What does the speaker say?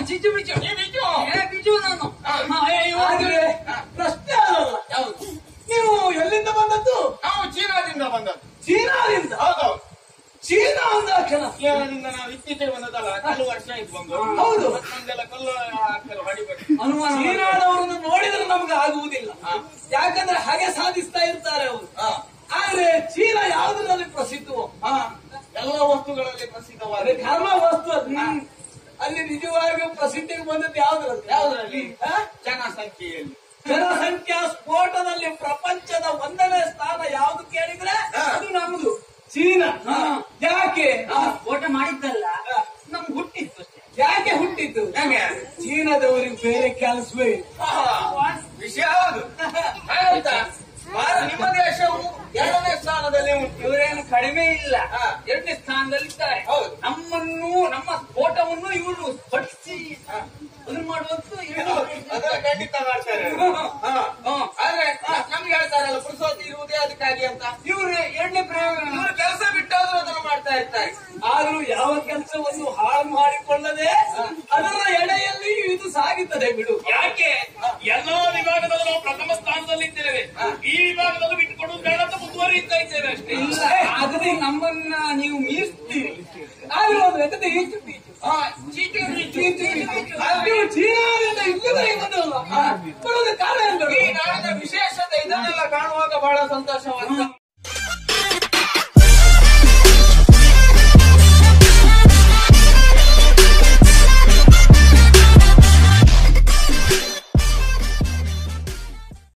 ಚಿಚ್ಚು ಬಿಚ್ಚು ನೀ ಬಿಚ್ಚು. ಏ ಬಿಚ್ಚು ನಾನು ಹಾ. ಹಾ, ಏ, ಇವ- ಆದ್ರೆ ಪ್ರಶ್ನೆ ಅಲ್ಲ ಯಾವುದು ನೀವು ಎಲ್ಲಿಂದ ಬಂದದ್ದು ನಾವು ಚೀನಾದಿಂದ ಬಂದದ್ದು ಚೀನಾದಿಂದ ಹೌದೌದು ಚೀನಾ ಅಂದಾಕ್ಷಣ ಚೀನಾದಿಂದ ನಾವು ಇತ್ತೀಚೆಗೆ ಬಂದದ್ದಲ್ಲ ಕಲ್ಲು ವರ್ಷ ಆಯ್ತು ಬಂದು ಹೌದು. ನಮ್ದೆಲ್ಲ ಕಲ್ಲು ಹಾಕಲು ಹೊಡಿಬೇಕು ಅನುಮಾನ ಮಾಡು. ಚೀನಾದವರನ್ನು ನೋಡಿದ್ರೆ ನಮ್ಗೆ ಆಗುವುದಿಲ್ಲ ಹಾ. ಯಾಕಂದ್ರೆ ಹಾಗೆ ಸಾಧಿಸ್ತಾ ಇರ್ತಾರೆ ಅವರು ಹಾ. ಆದ್ರೆ ಚೀನಾ ಯಾವುದರಲ್ಲಿ ಪ್ರಸಿದ್ಧವೋ ಹಾ. ಎಲ್ಲ ವಸ್ತುಗಳಲ್ಲಿ ಪ್ರಸಿದ್ಧವಾದ ಅದೇ ಧರ್ಮ ವಸ್ತು ಅದು ಅಲ್ಲಿ ನಿಜವಾಗಿಯೂ ಪ್ರಸಿದ್ಧಿಗೆ ಬಂದದ್ದು ಯಾವ್ದ್ರಲ್ಲಿ ಯಾವುದರಲ್ಲಿ ಹಾ? ಜನಸಂಖ್ಯೆಯಲ್ಲಿ ಜನಸಂಖ್ಯಾ ಸ್ಫೋಟದಲ್ಲಿ ಪ್ರಪಂಚದ ಒಂದನೇ ಸ್ಥಾನ ಯಾವ್ದು ಕೇಳಿದ್ರೆ ಹಾ. ಅದು ನಮ್ದು ಚೀನಾ ಹಾ. ಯಾಕೆ ನಾವು ಓಟ ಮಾಡಿದ್ದಲ್ಲ ಹಾ. ನಮ್ಗೆ ಹುಟ್ಟಿತ್ತು ಅಷ್ಟೇ ಯಾಕೆ ಹುಟ್ಟಿದ್ದು ಹೇಗೆ? ಚೀನಾದವರಿಗೆ ಬೇರೆ ಕೆಲಸವೇ ಇಲ್ಲ ಆಹಾ. ವಿಷಯ ಹೌದು ಹಾಗಂತ ಭಾರತ ನಿಮ್ಮ ದೇಶವು ಎರಡನೇ ಸ್ಥಾನದಲ್ಲಿ ಉಂಟು ಇವರೇನು ಕಡಿಮೆ ಇಲ್ಲ ಹಾ. ಎರಡನೇ ಸ್ಥಾನದಲ್ಲಿದ್ದಾರೆ ಹೌದು. ನಮ್ಮನ್ನು ನಮ್ಮ ಸ್ಫೋಟವನ್ನು ಇವರು ಹೊಡಿಸಿ ಹಾ. ಅದನ್ನು ಮಾಡುವಂತ ಇವರು ಅದರ ಖಂಡಿತ ಮಾಡ್ತಾರೆ ಹಾ. ಹ್ಮ್. ಆದ್ರೆ ನ- ನಮ್ಗೆ ಹೇಳ್ತಾರಲ್ಲ ಪುರುಷೋತ್ತಿ ಇರುವುದೇ ಅದಕ್ಕಾಗಿ ಅಂತ ಇವರು ಎರಡನೇ ಪ್ರಯೋಗ ಇವರು ಕೆಲಸ ಬಿಟ್ಟಾದ್ರೂ ಅದನ್ನು ಮಾಡ್ತಾ ಇರ್ತಾರೆ ಆದ್ರೂ ಯಾವ ಕೆಲಸವನ್ನು ಹಾಳು ಮಾಡಿಕೊಳ್ಳದೆ ಅದರ ಎಡೆಯಲ್ಲಿ ಇದು ಸಾಗುತ್ತದೆ ಬಿಡು ಯಾಕೆ ಎಲ್ಲಾ ವಿಭಾಗದಲ್ಲೂ ನಾವು ಪ್ರಥಮ ಸ್ಥಾನದಲ್ಲಿದ್ದೇವೆ ಈ ವಿಭಾಗದಲ್ಲೂ ಬಿಟ್ಟುಕೊಡುವುದು ಬೇಡ ಅಂತ ಮುಂದುವರಿಯುತ್ತಾ ಇದ್ದೇವೆ ಅಷ್ಟೇ ಇಲ್ಲ ಆದ್ರೆ ನಮ್ಮನ್ನ ನೀವು ಮೀರಿಸ್ತೀರಿ ಆದ್ರೂ ಒಂದು ಲೆಕ್ಕದ ಈಚು ಪೀಚು ಹಾ, ಚೀಟಿ ರೀತಿ. ನೀವು ಚೀನಾದಿಂದ ಇಲ್ಲಿವರೆಗೆ ಬಂದಲ್ಲ ಬರೋದ ಕಾರಣ ಈ ಎಂದರು ನಾಡಿನ ವಿಶೇಷತೆ ಇದನ್ನೆಲ್ಲ ಕಾಣುವಾಗ ಬಹಳ ಸಂತೋಷವಾಗ್ತದೆ